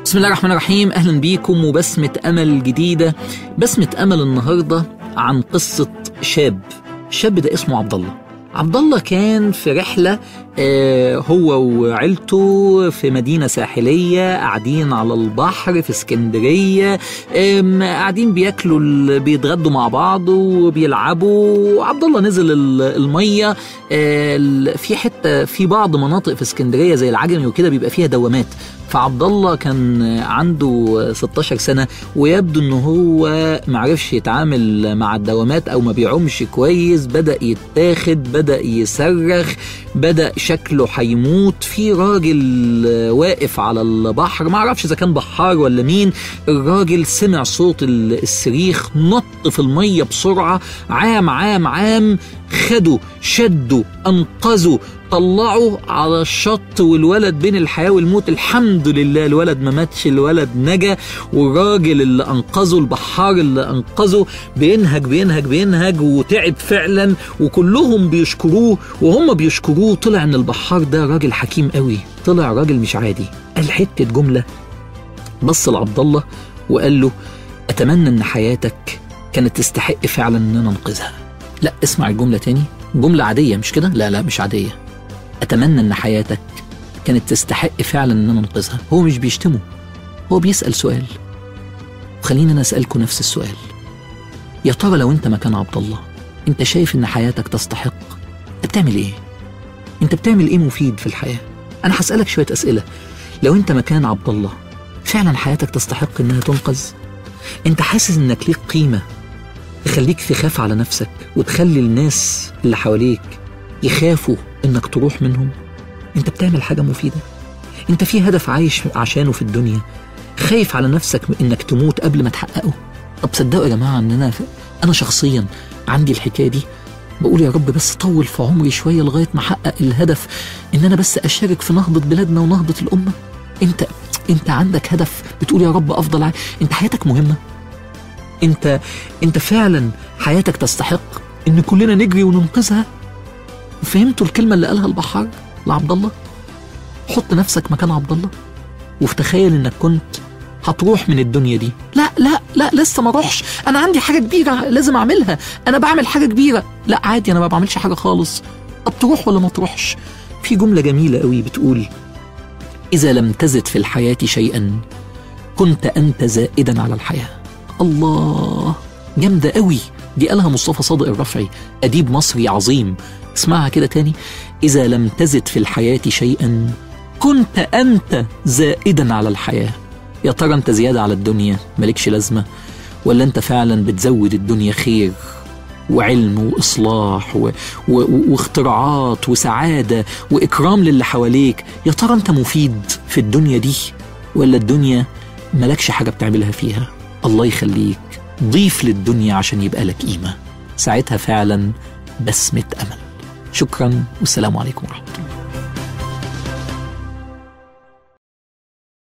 بسم الله الرحمن الرحيم اهلا بيكم وبسمة امل جديدة بسمة امل النهاردة عن قصة شاب الشاب ده اسمه عبد الله عبد الله كان في رحلة آه هو وعيلته في مدينة ساحلية قاعدين على البحر في اسكندرية آم، قاعدين بياكلوا ال- بيتغدوا مع بعض وبيلعبوا وعبد الله نزل ال- المية آه، ال- في حتة في بعض مناطق في اسكندرية زي العجمي وكده بيبقى فيها دوامات فعبد الله كان عنده 16 سنة ويبدو ان هو معرفش يتعامل مع الدوامات او ما بيعومش كويس بدأ يتاخد بدأ يصرخ بدأ شكله هيموت في راجل واقف على البحر ما اعرفش اذا كان بحار ولا مين الراجل سمع صوت ال- الصريخ نط في المية بسرعة عام عام عام خده شده انقذه طلعوا على الشط والولد بين الحياة والموت الحمد لله الولد ما ماتش الولد نجا والراجل اللي أنقذه البحار اللي أنقذه بينهج بينهج بينهج وتعب فعلا وكلهم بيشكروه وهم بيشكروه طلع ان البحار ده راجل حكيم قوي طلع راجل مش عادي قال حتة جملة بص لعبد الله وقال له أتمنى إن حياتك كانت تستحق فعلا إن أنا أنقذها لا اسمع الجملة تاني جملة عادية مش كده؟ لا لا مش عادية أتمنى إن حياتك كانت تستحق فعلا إن أنا أنقذها هو مش بيشتمه هو بيسأل سؤال وخليني أنا أسألكوا نفس السؤال يا ترى لو أنت مكان عبد الله أنت شايف إن حياتك تستحق أنت بتعمل إيه؟ أنت بتعمل إيه مفيد في الحياة؟ أنا هسألك شوية أسئلة لو أنت مكان عبد الله فعلا حياتك تستحق إنها تنقذ؟ أنت حاسس إنك ليك قيمة تخليك تخاف على نفسك وتخلي الناس اللي حواليك يخافوا انك تروح منهم انت بتعمل حاجة مفيدة انت في هدف عايش عشانه في الدنيا خايف على نفسك انك تموت قبل ما تحققه طب صدقوا يا جماعة ان انا انا شخصيا عندي الحكاية دي بقول يا رب بس طول في عمري شوية لغاية ما احقق الهدف ان انا بس اشارك في نهضة بلادنا ونهضة الامة انت انت عندك هدف بتقول يا رب افضل عايش انت حياتك مهمة انت انت فعلا حياتك تستحق ان كلنا نجري وننقذها فهمتوا الكلمه اللي قالها البحار لعبد الله حط نفسك مكان عبد الله وتخيل انك كنت هتروح من الدنيا دي لا لا لا لسه ما اروحش انا عندي حاجه كبيره لازم اعملها انا بعمل حاجه كبيره لا عادي انا ما بعملش حاجه خالص طب تروح ولا ما تروحش في جمله جميله قوي بتقول اذا لم تزد في الحياه شيئا كنت انت زائدا على الحياه الله جامدة قوي دي قالها مصطفى صادق الرفعي أديب مصري عظيم اسمعها كده تاني إذا لم تزد في الحياة شيئا كنت أنت زائدا على الحياة يا ترى أنت زيادة على الدنيا مالكش لازمة ولا أنت فعلا بتزود الدنيا خير وعلم وإصلاح و... و... واختراعات وسعادة وإكرام للي حواليك يا ترى أنت مفيد في الدنيا دي ولا الدنيا ملكش حاجة بتعملها فيها الله يخليك ضيف للدنيا عشان يبقى لك قيمة ساعتها فعلا بسمة أمل شكرا والسلام عليكم ورحمة الله